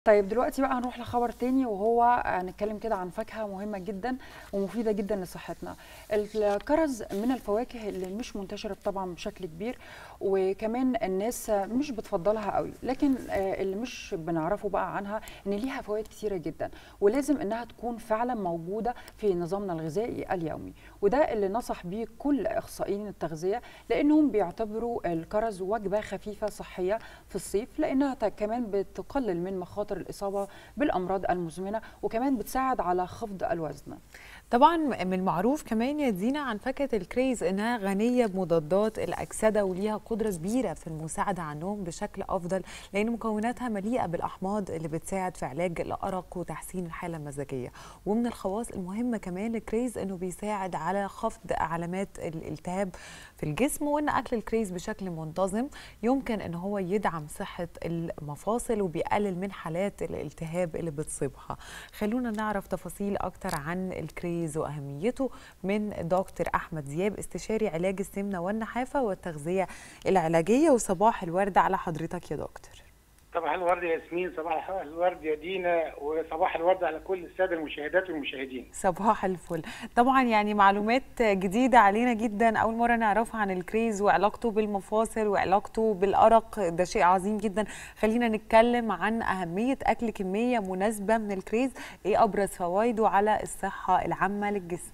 طيب دلوقتي بقى هنروح لخبر تاني وهو هنتكلم كده عن فاكهة مهمة جدا ومفيدة جدا لصحتنا الكرز من الفواكه اللي مش منتشرة طبعا بشكل كبير وكمان الناس مش بتفضلها قوي لكن آه، اللي مش بنعرفه بقى عنها ان ليها فوائد كتيرة جدا ولازم انها تكون فعلا موجودة في نظامنا الغذائي اليومي وده اللي نصح بيه كل اخصائيين التغذية لانهم بيعتبروا الكرز وجبة خفيفة صحية في الصيف لانها ت- كمان بتقلل من مخاطر الاصابة بالامراض المزمنة وكمان بتساعد على خفض الوزن طبعا من المعروف كمان يا دينا عن فاكهه الكريز انها غنيه بمضادات الاكسده وليها قدره كبيره في المساعده على النوم بشكل افضل لان مكوناتها مليئه بالاحماض اللي بتساعد في علاج الارق وتحسين الحاله المزاجيه ومن الخواص المهمه كمان الكريز انه بيساعد على خفض علامات الالتهاب في الجسم وان اكل الكريز بشكل منتظم يمكن ان هو يدعم صحه المفاصل وبيقلل من حالات الالتهاب اللي بتصيبها خلونا نعرف تفاصيل اكتر عن الكريز واهميته من دكتور احمد دياب استشاري علاج السمنه والنحافه والتغذيه العلاجيه وصباح الورد على حضرتك يا دكتور صباح الورد يا ياسمين صباح الورد يا دينا وصباح الورد على كل الساده المشاهدات والمشاهدين صباح الفل طبعا يعني معلومات جديدة علينا جدا أول مرة نعرفها عن الكريز وعلاقته بالمفاصل وعلاقته بالأرق ده شيء عظيم جدا خلينا نتكلم عن أهمية أكل كمية مناسبة من الكريز إيه أبرز فوائده على الصحة العامة للجسم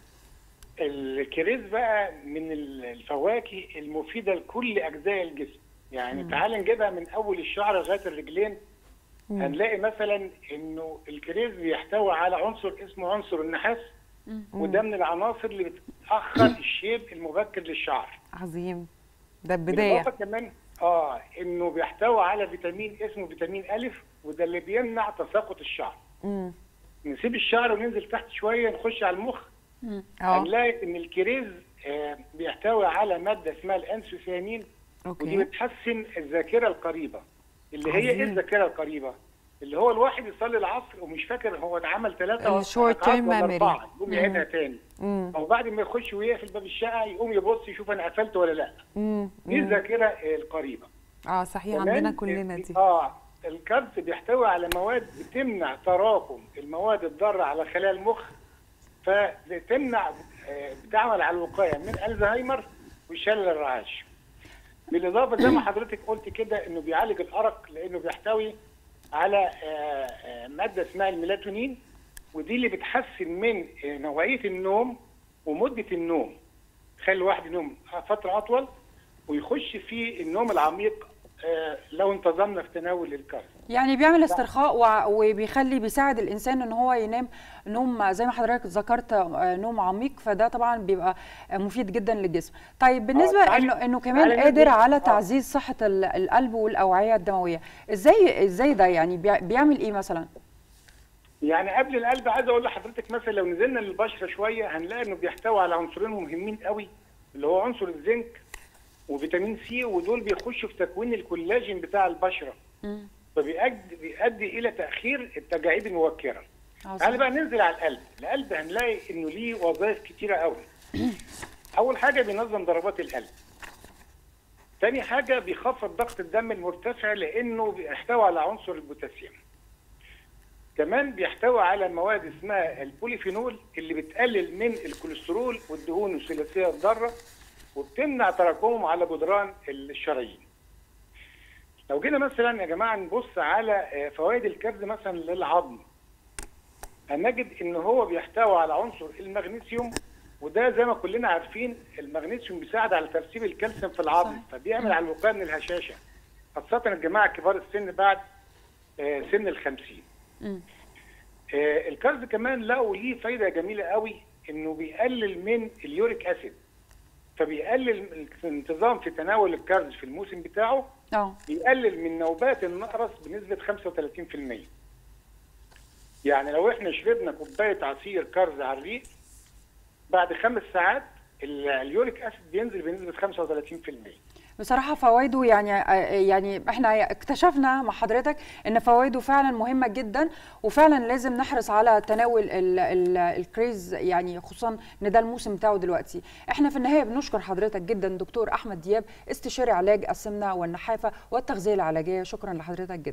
الكريز بقى من الفواكه المفيده لكل اجزاء الجسم يعني تعال نجيبها من اول الشعر لغايه الرجلين هنلاقي مثلا انه الكريز بيحتوي على عنصر اسمه عنصر النحاس وده من العناصر اللي بتاخر الشيب المبكر للشعر عظيم ده البداية بالإضافة كمان اه انه بيحتوي على فيتامين اسمه فيتامين الف وده اللي بيمنع تساقط الشعر مم. نسيب الشعر وننزل تحت شويه نخش على المخ اه هنلاقي ان الكريز آه، بيحتوي على ماده اسمها الانسوسيانين ودي أوكي بتحسن الذاكره القريبه اللي هي ايه عظيم. الذاكره القريبه؟ اللي هو الواحد يصلي العصر ومش فاكر هو اتعمل ثلاثه ال short term memory. يقوم يعيدها تاني مم. او بعد ما يخش ويقفل باب الشقه يقوم يبص يشوف انا قفلت ولا لا مم. دي مم. الذاكره آه، القريبه اه صحيح كمان عندنا كلنا دي اه الكبس بيحتوي على مواد بتمنع تراكم المواد الضاره على خلايا المخ فبتمنع آه، بتعمل على الوقايه من الزهايمر وشلل الرعاش بالاضافه زي ما حضرتك قلت كده انه بيعالج الارق لانه بيحتوي على آه، آه، ماده اسمها الميلاتونين ودي اللي بتحسن من آه، نوعيه النوم ومده النوم خلي الواحد ينوم فتره اطول ويخش في النوم العميق آه، لو انتظمنا في تناول الكارب يعني بيعمل استرخاء وع- وبيخلي بيساعد الانسان ان هو ينام نوم زي ما حضرتك ذكرت آه، نوم عميق فده طبعا بيبقى آه، مفيد جدا للجسم طيب بالنسبه تعالي- انه انه كمان تعالي قادر ننزل- على آه. تعزيز صحه ال- القلب والاوعيه الدمويه ازاي ازاي ده يعني بيع- بيعمل ايه مثلا يعني قبل القلب عايز اقول لحضرتك مثلا لو نزلنا للبشره شويه هنلاقي انه بيحتوي على عنصرين مهمين قوي اللي هو عنصر الزنك وفيتامين سي ودول بيخشوا في تكوين الكولاجين بتاع البشره مم. فبيؤدي بيؤدي الى تاخير التجاعيد المبكره عظيم. تعالى بقى ننزل على القلب القلب هنلاقي انه ليه وظائف كتيره قوي اول حاجه بينظم ضربات القلب تاني حاجه بيخفض ضغط الدم المرتفع لانه بيحتوي على عنصر البوتاسيوم كمان بيحتوي على مواد اسمها البوليفينول اللي بتقلل من الكوليسترول والدهون الثلاثيه الضاره وبتمنع تراكمهم على جدران الشرايين لو جينا مثلا يا جماعه نبص على آه، فوائد الكبد مثلا للعظم هنجد ان هو بيحتوي على عنصر المغنيسيوم وده زي ما كلنا عارفين المغنيسيوم بيساعد على ترسيب الكالسيوم في العظم صح. فبيعمل على الوقايه من الهشاشه خاصه الجماعه كبار السن بعد آه، سن الخمسين مم. آه، الكرز كمان لقوا ليه فايده جميله قوي انه بيقلل من اليوريك اسيد فبيقلل الانتظام في تناول الكرز في الموسم بتاعه اه بيقلل من نوبات النقرس بنسبه 35% يعني لو احنا شربنا كوبايه عصير كرز على الريق بعد خمس ساعات ال- اليوريك اسيد بينزل بنسبه 35% بصراحة فوائده يعني يعني احنا اكتشفنا مع حضرتك ان فوائده فعلا مهمة جدا وفعلا لازم نحرص على تناول ال ال الكريز يعني خصوصا ان ده الموسم بتاعه دلوقتي. احنا في النهاية بنشكر حضرتك جدا دكتور احمد دياب استشاري علاج السمنة والنحافة والتغذية العلاجية شكرا لحضرتك جدا.